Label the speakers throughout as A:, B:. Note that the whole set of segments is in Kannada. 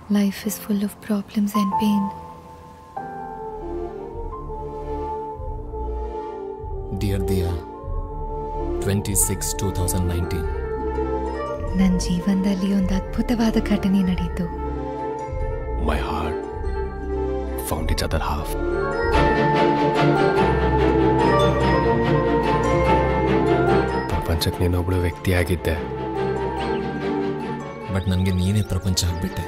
A: Life is full of problems and pain.
B: Dear Diya twenty six two thousand nineteen
A: ನನ್ನ ಜೀವನದಲ್ಲಿ ಒಂದು ಅದ್ಭುತವಾದ ಘಟನೆ ನಡೀತು
B: my heart found each other half ಪ್ರಪಂಚಕ್ಕೆ ನೀನೊಬ್ಳು ವ್ಯಕ್ತಿಯಾಗಿದ್ದೆ ಬಟ್ ನನಗೆ ನೀನೇ ಪ್ರಪಂಚ ಆಗ್ಬಿಟ್ಟೆ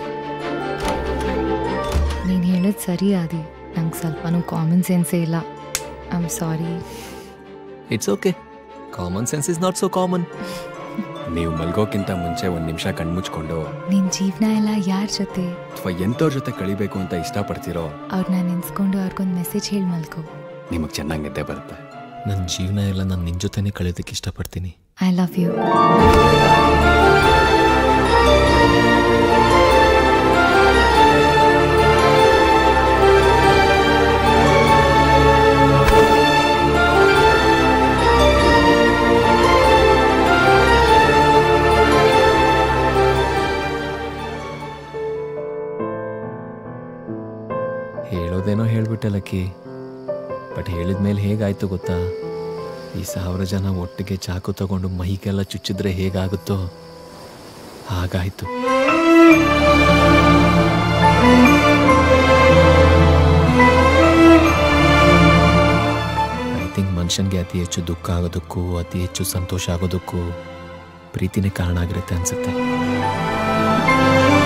A: ನೀನು ಹೇಳೋದು ಸರಿ ಆದಿ ನಂಗೆ ಸ್ವಲ್ಪನೂ ಕಾಮನ್ ಸೆನ್ಸೇ ಇಲ್ಲ I am sorry
B: it's okay common sense is not so common
C: ನೀವು ಮಲ್ಗೋಕ್ಕಿಂತ ಮುಂಚೆ ಒಂದು ನಿಮಿಷ ಕಣ್ಮುಚ್ಕೊಂಡು
A: ನಿನ್ನ ಜೀವನ ಎಲ್ಲ ಯಾರ ಜೊತೆ
C: ಅಥವಾ ಎಂಥವ್ರ ಜೊತೆ ಕಳಿಬೇಕು ಅಂತ ಇಷ್ಟಪಡ್ತೀರೋ
A: ಅವ್ರನ್ನ ನೆನ್ಸ್ಕೊಂಡು ಅವ್ರಿಗೊಂದು ಮೆಸೇಜ್ ಹೇಳಿ ಮಲ್ಕೋ
C: ನಿಮಗೆ ಚೆನ್ನಾಗಿ ನಿದ್ದೆ ಬರುತ್ತೆ
B: ನನ್ನ ಜೀವನ ಎಲ್ಲ ನಾನು ನಿನ್ನ ಜೊತೆನೇ ಕಳೆಯೋದಕ್ಕೆ ಇಷ್ಟಪಡ್ತೀನಿ
A: ಐ ಲವ್ ಯು
B: ಹೇಳೋದೇನೋ ಹೇಳ್ಬಿಟ್ಟೆ ಲಕ್ಕಿ ಬಟ್ ಹೇಳಿದ ಮೇಲೆ ಹೇಗಾಯ್ತು ಗೊತ್ತಾ ಈ ಸಾವಿರ ಜನ ಒಟ್ಟಿಗೆ ಚಾಕು ತಗೊಂಡು ಮೈಗೆಲ್ಲ ಚುಚ್ಚಿದ್ರೆ ಹೇಗಾಗುತ್ತೋ ಹಾಗಾಯ್ತು ಐ ಥಿಂಕ್ ಮನುಷ್ಯನಿಗೆ ಅತಿ ಹೆಚ್ಚು ದುಃಖ ಆಗೋದಕ್ಕೂ ಅತಿ ಹೆಚ್ಚು ಸಂತೋಷ ಆಗೋದಕ್ಕೂ ಪ್ರೀತಿನೇ ಕಾರಣ ಆಗಿರುತ್ತೆ ಅನ್ಸುತ್ತೆ